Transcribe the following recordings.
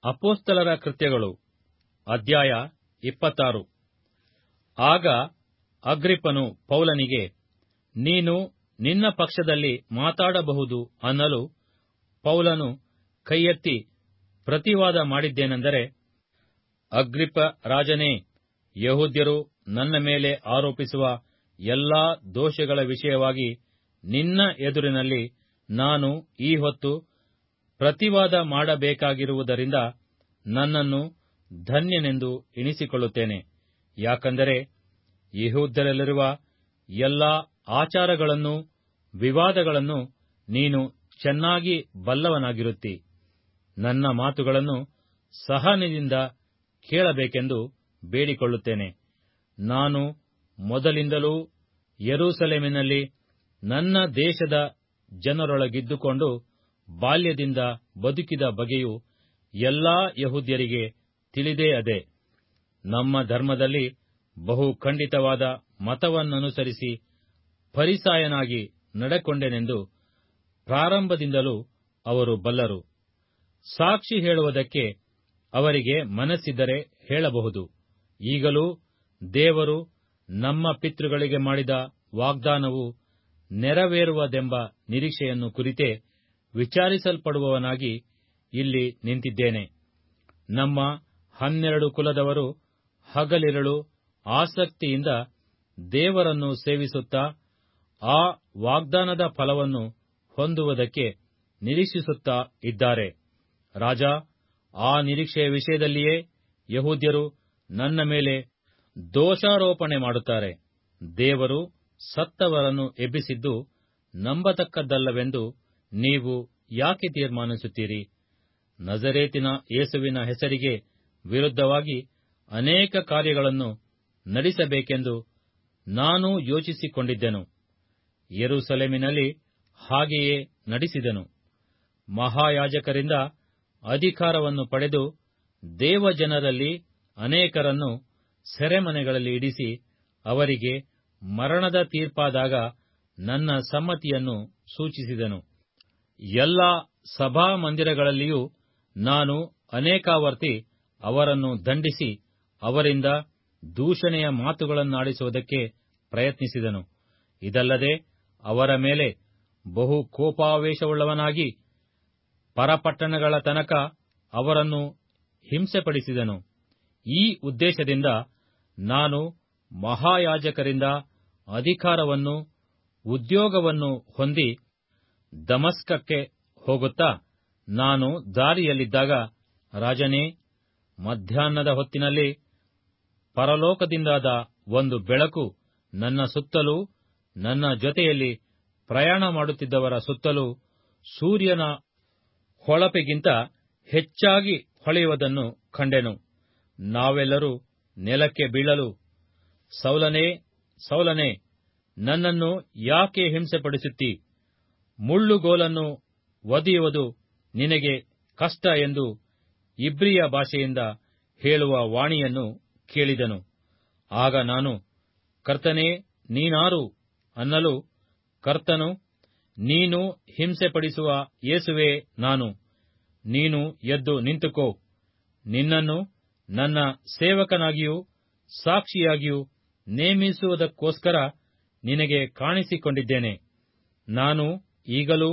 ಅಪೋಸ್ತಲರ ಕೃತ್ಯಗಳು ಅಧ್ಯಾಯ ಇಪ್ಪತ್ತಾರು ಆಗ ಅಗ್ರಿಪ್ಪನು ಪೌಲನಿಗೆ ನೀನು ನಿನ್ನ ಪಕ್ಷದಲ್ಲಿ ಮಾತಾಡಬಹುದು ಅನ್ನಲು ಪೌಲನು ಕೈಯೆತ್ತಿ ಪ್ರತಿವಾದ ಮಾಡಿದ್ದೇನೆಂದರೆ ಅಗ್ರಿಪ್ಪ ರಾಜನೇ ಯಹೂದ್ಯರು ನನ್ನ ಮೇಲೆ ಆರೋಪಿಸುವ ಎಲ್ಲಾ ದೋಷಗಳ ವಿಷಯವಾಗಿ ನಿನ್ನ ಎದುರಿನಲ್ಲಿ ನಾನು ಈ ಹೊತ್ತು ಪ್ರತಿವಾದ ಮಾಡಬೇಕಾಗಿರುವುದರಿಂದ ನನ್ನನ್ನು ಧನ್ಯನೆಂದು ಎಣಿಸಿಕೊಳ್ಳುತ್ತೇನೆ ಯಾಕಂದರೆ ಯಹೂದ್ಯರಲ್ಲಿರುವ ಎಲ್ಲಾ ಆಚಾರಗಳನ್ನೂ ವಿವಾದಗಳನ್ನು ನೀನು ಚೆನ್ನಾಗಿ ಬಲ್ಲವನಾಗಿರುತ್ತಿ ನನ್ನ ಮಾತುಗಳನ್ನು ಸಹನೆಯಿಂದ ಕೇಳಬೇಕೆಂದು ಬೇಡಿಕೊಳ್ಳುತ್ತೇನೆ ನಾನು ಮೊದಲಿಂದಲೂ ಯೆರೂಸಲೇಮಿನಲ್ಲಿ ನನ್ನ ದೇಶದ ಜನರೊಳಗಿದ್ದುಕೊಂಡು ಬಾಲ್ಯದಿಂದ ಬದುಕಿದ ಬಗೆಯು ಎಲ್ಲಾ ಯಹೂದ್ಯರಿಗೆ ತಿಳಿದೇ ಅದೆ ನಮ್ಮ ಧರ್ಮದಲ್ಲಿ ಬಹು ಖಂಡಿತವಾದ ಮತವನ್ನನುಸರಿಸಿ ಫರಿಸಾಯನಾಗಿ ನಡೆಕೊಂಡೆನೆಂದು ಪ್ರಾರಂಭದಿಂದಲೂ ಅವರು ಬಲ್ಲರು ಸಾಕ್ಷಿ ಹೇಳುವುದಕ್ಕೆ ಅವರಿಗೆ ಮನಸ್ಸಿದ್ದರೆ ಹೇಳಬಹುದು ಈಗಲೂ ದೇವರು ನಮ್ಮ ಪಿತೃಗಳಿಗೆ ಮಾಡಿದ ವಾಗ್ದಾನವು ನೆರವೇರುವುದೆಂಬ ನಿರೀಕ್ಷೆಯನ್ನು ಕುರಿತೇ ವಿಚಾರಿಸಲ್ಪಡುವವನಾಗಿ ಇಲ್ಲಿ ನಿಂತಿದ್ದೇನೆ ನಮ್ಮ ಹನ್ನೆರಡು ಕುಲದವರು ಹಗಲಿರುಳು ಆಸಕ್ತಿಯಿಂದ ದೇವರನ್ನು ಸೇವಿಸುತ್ತಾ ಆ ವಾಗ್ದಾನದ ಫಲವನ್ನು ಹೊಂದುವುದಕ್ಕೆ ನಿರೀಕ್ಷಿಸುತ್ತಾ ಇದ್ದಾರೆ ರಾಜ ಆ ನಿರೀಕ್ಷೆಯ ವಿಷಯದಲ್ಲಿಯೇ ಯಹೂದ್ಯರು ನನ್ನ ಮೇಲೆ ದೋಷಾರೋಪಣೆ ಮಾಡುತ್ತಾರೆ ದೇವರು ಸತ್ತವರನ್ನು ಎಬ್ಬಿಸಿದ್ದು ನಂಬತಕ್ಕದ್ದಲ್ಲವೆಂದು ನೀವು ಯಾಕೆ ತೀರ್ಮಾನಿಸುತ್ತೀರಿ ನಜರೇತಿನ ಯೇಸುವಿನ ಹೆಸರಿಗೆ ವಿರುದ್ಧವಾಗಿ ಅನೇಕ ಕಾರ್ಯಗಳನ್ನು ನಡೆಸಬೇಕೆಂದು ನಾನು ಯೋಚಿಸಿಕೊಂಡಿದ್ದೆನು ಯೆರೂಸಲೇಮಿನಲ್ಲಿ ಹಾಗೆಯೇ ನಡೆಸಿದೆನು ಮಹಾಯಾಜಕರಿಂದ ಅಧಿಕಾರವನ್ನು ಪಡೆದು ದೇವಜನರಲ್ಲಿ ಅನೇಕರನ್ನು ಸೆರೆಮನೆಗಳಲ್ಲಿ ಇಡಿಸಿ ಅವರಿಗೆ ಮರಣದ ತೀರ್ಪಾದಾಗ ನನ್ನ ಸಮ್ಮತಿಯನ್ನು ಸೂಚಿಸಿದೆನು ಎಲ್ಲ ಸಭಾಮಂದಿರಗಳಲ್ಲಿಯೂ ನಾನು ಅನೇಕಾವರ್ತಿ ಅವರನ್ನು ದಂಡಿಸಿ ಅವರಿಂದ ದೂಷಣೆಯ ಮಾತುಗಳನ್ನಾಡಿಸುವುದಕ್ಕೆ ಪ್ರಯತ್ನಿಸಿದನು ಇದಲ್ಲದೆ ಅವರ ಮೇಲೆ ಬಹು ಕೋಪಾವೇಶವುಳ್ಳವನಾಗಿ ಪರಪಟ್ಟಣಗಳ ತನಕ ಅವರನ್ನು ಹಿಂಸೆಪಡಿಸಿದನು ಈ ಉದ್ದೇಶದಿಂದ ನಾನು ಮಹಾಯಾಜಕರಿಂದ ಅಧಿಕಾರವನ್ನು ಉದ್ಯೋಗವನ್ನು ಹೊಂದಿ ದಮಸ್ಕಕ್ಕೆ ಹೋಗುತ್ತಾ ನಾನು ದಾರಿಯಲ್ಲಿದ್ದಾಗ ರಾಜನೇ ಮಧ್ಯಾಹ್ನದ ಹೊತ್ತಿನಲ್ಲಿ ಪರಲೋಕದಿಂದಾದ ಒಂದು ಬೆಳಕು ನನ್ನ ಸುತ್ತಲೂ ನನ್ನ ಜೊತೆಯಲ್ಲಿ ಪ್ರಯಾಣ ಮಾಡುತ್ತಿದ್ದವರ ಸುತ್ತಲೂ ಸೂರ್ಯನ ಹೊಳಪಿಗಿಂತ ಹೆಚ್ಚಾಗಿ ಹೊಳೆಯುವುದನ್ನು ಕಂಡೆನು ನಾವೆಲ್ಲರೂ ನೆಲಕ್ಕೆ ಬೀಳಲು ಸೌಲನೇ ಸೌಲನೇ ನನ್ನನ್ನು ಯಾಕೆ ಹಿಂಸೆಪಡಿಸುತ್ತಿ ಮುಳ್ಳುಗೋಲನ್ನು ಒದೆಯುವುದು ನಿನಗೆ ಕಷ್ಟ ಎಂದು ಇಬ್ರಿಯ ಭಾಷೆಯಿಂದ ಹೇಳುವ ವಾಣಿಯನ್ನು ಕೇಳಿದನು ಆಗ ನಾನು ಕರ್ತನೇ ನೀನಾರು ಅನ್ನಲು ಕರ್ತನು ನೀನು ಹಿಂಸೆಪಡಿಸುವ ಯೇಸುವೆ ನಾನು ನೀನು ಎದ್ದು ನಿಂತುಕೋ ನಿನ್ನನ್ನು ನನ್ನ ಸೇವಕನಾಗಿಯೂ ಸಾಕ್ಷಿಯಾಗಿಯೂ ನೇಮಿಸುವುದಕ್ಕೋಸ್ಕರ ನಿನಗೆ ಕಾಣಿಸಿಕೊಂಡಿದ್ದೇನೆ ನಾನು ಈಗಲೂ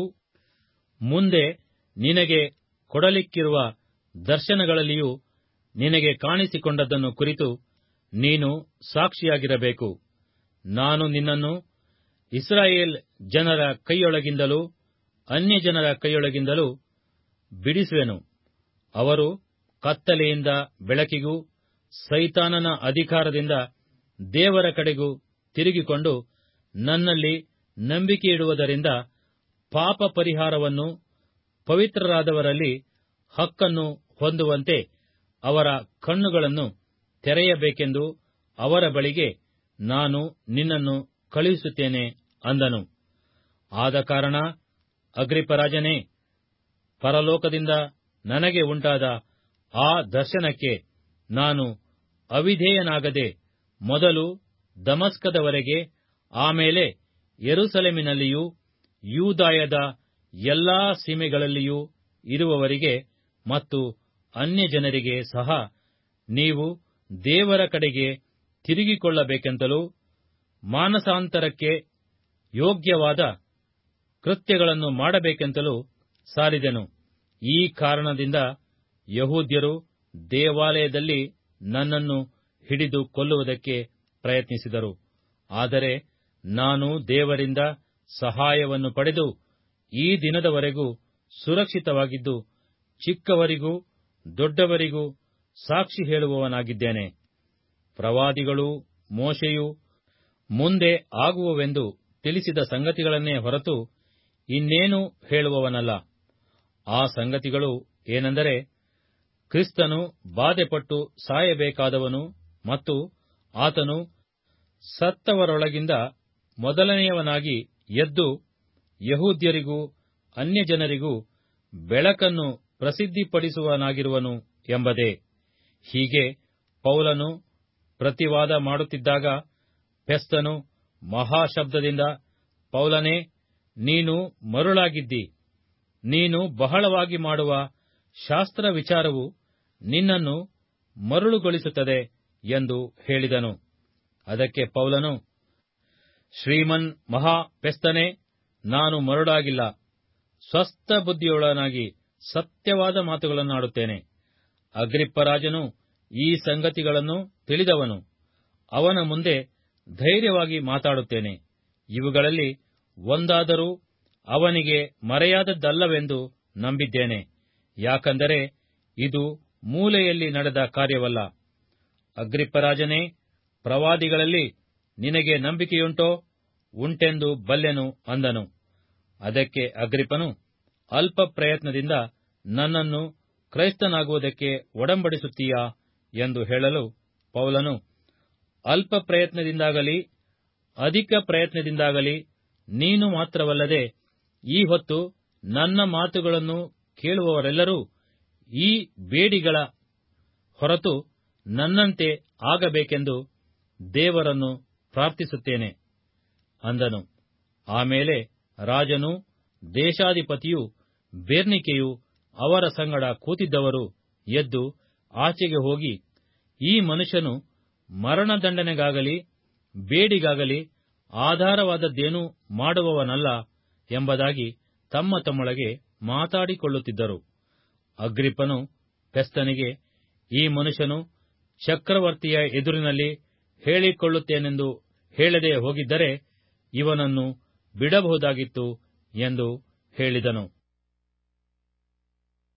ಮುಂದೆ ನಿನಗೆ ಕೊಡಲಿಕ್ಕಿರುವ ದರ್ಶನಗಳಲ್ಲಿಯೂ ನಿನಗೆ ಕಾಣಿಸಿಕೊಂಡದ್ದನ್ನು ಕುರಿತು ನೀನು ಸಾಕ್ಷಿಯಾಗಿರಬೇಕು ನಾನು ನಿನ್ನನ್ನು ಇಸ್ರಾಯೇಲ್ ಜನರ ಕೈಯೊಳಗಿಂದಲೂ ಅನ್ಯಜನರ ಕೈಯೊಳಗಿಂದಲೂ ಬಿಡಿಸುವೆನು ಅವರು ಕತ್ತಲೆಯಿಂದ ಬೆಳಕಿಗೂ ಸೈತಾನನ ಅಧಿಕಾರದಿಂದ ದೇವರ ಕಡೆಗೂ ತಿರುಗಿಕೊಂಡು ನನ್ನಲ್ಲಿ ನಂಬಿಕೆಯಿಡುವುದರಿಂದ ಪಾಪ ಪರಿಹಾರವನ್ನು ಪವಿತ್ರರಾದವರಲ್ಲಿ ಹಕ್ಕನ್ನು ಹೊಂದುವಂತೆ ಅವರ ಕಣ್ಣುಗಳನ್ನು ತೆರೆಯಬೇಕೆಂದು ಅವರ ಬಳಿಗೆ ನಾನು ನಿನ್ನನ್ನು ಕಳುಹಿಸುತ್ತೇನೆ ಅಂದನು ಆದ ಕಾರಣ ಅಗ್ರಿಪರಾಜನೇ ಪರಲೋಕದಿಂದ ನನಗೆ ಉಂಟಾದ ಆ ದರ್ಶನಕ್ಕೆ ನಾನು ಅವಿಧೇಯನಾಗದೆ ಮೊದಲು ದಮಸ್ಕದವರೆಗೆ ಆಮೇಲೆ ಯೆರೂಸಲೇಮಿನಲ್ಲಿಯೂ ಯೂದಾಯದ ಎಲ್ಲಾ ಸೀಮೆಗಳಲ್ಲಿಯೂ ಇರುವವರಿಗೆ ಮತ್ತು ಅನ್ಯಜನರಿಗೆ ಸಹ ನೀವು ದೇವರ ಕಡೆಗೆ ತಿರುಗಿಕೊಳ್ಳಬೇಕೆಂತಲೂ ಮಾನಸಾಂತರಕ್ಕೆ ಯೋಗ್ಯವಾದ ಕೃತ್ಯಗಳನ್ನು ಮಾಡಬೇಕೆಂತಲೂ ಸಾರಿದೆನು ಈ ಕಾರಣದಿಂದ ಯಹೂದ್ಯರು ದೇವಾಲಯದಲ್ಲಿ ನನ್ನನ್ನು ಹಿಡಿದು ಕೊಲ್ಲುವುದಕ್ಕೆ ಪ್ರಯತ್ನಿಸಿದರು ಆದರೆ ನಾನು ದೇವರಿಂದ ಸಹಾಯವನ್ನು ಪಡೆದು ಈ ದಿನದವರೆಗೂ ಸುರಕ್ಷಿತವಾಗಿದ್ದು ಚಿಕ್ಕವರಿಗೂ ದೊಡ್ಡವರಿಗೂ ಸಾಕ್ಷಿ ಹೇಳುವವನಾಗಿದ್ದೇನೆ ಪ್ರವಾದಿಗಳೂ ಮೋಶೆಯೂ ಮುಂದೆ ಆಗುವವೆಂದು ತಿಳಿಸಿದ ಸಂಗತಿಗಳನ್ನೇ ಹೊರತು ಇನ್ನೇನೂ ಹೇಳುವವನಲ್ಲ ಆ ಸಂಗತಿಗಳು ಏನೆಂದರೆ ಕ್ರಿಸ್ತನು ಬಾಧೆಪಟ್ಟು ಸಾಯಬೇಕಾದವನು ಮತ್ತು ಆತನು ಸತ್ತವರೊಳಗಿಂದ ಮೊದಲನೆಯವನಾಗಿ ಎದ್ದು ಯಹೂದ್ಯರಿಗೂ ಅನ್ಯಜನರಿಗೂ ಬೆಳಕನ್ನು ಪ್ರಸಿದ್ಧಿಪಡಿಸುವನಾಗಿರುವನು ಎಂಬುದೇ ಹೀಗೆ ಪೌಲನು ಪ್ರತಿವಾದ ಮಾಡುತ್ತಿದ್ದಾಗ ಫೆಸ್ತನು ಮಹಾಶಬ್ದದಿಂದ ಪೌಲನೇ ನೀನು ಮರುಳಾಗಿದ್ದಿ ನೀನು ಬಹಳವಾಗಿ ಮಾಡುವ ಶಾಸ್ತ್ರ ವಿಚಾರವು ನಿನ್ನನ್ನು ಮರುಳುಗೊಳಿಸುತ್ತದೆ ಎಂದು ಹೇಳಿದನು ಅದಕ್ಕೆ ಪೌಲನು ಶ್ರೀಮನ್ ಮಹಾ ಪೆಸ್ತನೇ ನಾನು ಮರುಳಾಗಿಲ್ಲ ಸ್ವಸ್ಥ ಬುದ್ಧಿಯೊಳನಾಗಿ ಸತ್ಯವಾದ ಮಾತುಗಳನ್ನಾಡುತ್ತೇನೆ ಅಗ್ರಿಪ್ಪರಾಜನು ಈ ಸಂಗತಿಗಳನ್ನು ತಿಳಿದವನು ಅವನ ಮುಂದೆ ಧೈರ್ಯವಾಗಿ ಮಾತಾಡುತ್ತೇನೆ ಇವುಗಳಲ್ಲಿ ಒಂದಾದರೂ ಅವನಿಗೆ ಮರೆಯಾದದ್ದಲ್ಲವೆಂದು ನಂಬಿದ್ದೇನೆ ಯಾಕಂದರೆ ಇದು ಮೂಲೆಯಲ್ಲಿ ನಡೆದ ಕಾರ್ಯವಲ್ಲ ಅಗ್ರಿಪ್ಪರಾಜನೇ ಪ್ರವಾದಿಗಳಲ್ಲಿ ನಿನಗೆ ನಂಬಿಕೆಯುಂಟೋ ಉಂಟೆಂದು ಬಲ್ಲೆನು ಅಂದನು ಅದಕ್ಕೆ ಅಗ್ರಿಪನು ಅಲ್ಪ ಪ್ರಯತ್ನದಿಂದ ನನ್ನನ್ನು ಕ್ರೈಸ್ತನಾಗುವುದಕ್ಕೆ ಒಡಂಬಡಿಸುತ್ತೀಯಾ ಎಂದು ಹೇಳಲು ಪೌಲನು ಅಲ್ಪ ಪ್ರಯತ್ನದಿಂದಾಗಲಿ ಅಧಿಕ ಪ್ರಯತ್ನದಿಂದಾಗಲಿ ನೀನು ಮಾತ್ರವಲ್ಲದೆ ಈ ಹೊತ್ತು ನನ್ನ ಮಾತುಗಳನ್ನು ಕೇಳುವವರೆಲ್ಲರೂ ಈ ಬೇಡಿಗಳ ಹೊರತು ನನ್ನಂತೆ ಆಗಬೇಕೆಂದು ದೇವರನ್ನು ಪ್ರಾರ್ಥಿಸುತ್ತೇನೆ ಅಂದನು ಆಮೇಲೆ ರಾಜನು ದೇಶಾಧಿಪತಿಯು ಬೆರ್ನಿಕೆಯು ಅವರ ಸಂಗಡ ಕೂತಿದ್ದವರು ಎದ್ದು ಆಚೆಗೆ ಹೋಗಿ ಈ ಮನುಷ್ಯನು ಮರಣದಂಡನೆಗಾಗಲಿ ಬೇಡಿಗಾಗಲಿ ಆಧಾರವಾದದ್ದೇನೂ ಮಾಡುವವನಲ್ಲ ಎಂಬುದಾಗಿ ತಮ್ಮ ತಮ್ಮೊಳಗೆ ಮಾತಾಡಿಕೊಳ್ಳುತ್ತಿದ್ದರು ಅಗ್ರಿಪ್ಪನು ಫೆಸ್ತನಿಗೆ ಈ ಮನುಷ್ಯನು ಚಕ್ರವರ್ತಿಯ ಎದುರಿನಲ್ಲಿ ಹೇಳಿಕೊಳ್ಳುತ್ತೇನೆಂದು ಹೇಳದೆ ಹೋಗಿದ್ದರೆ ಇವನನ್ನು ಬಿಡಬಹುದಾಗಿತ್ತು ಎಂದು ಹೇಳಿದನು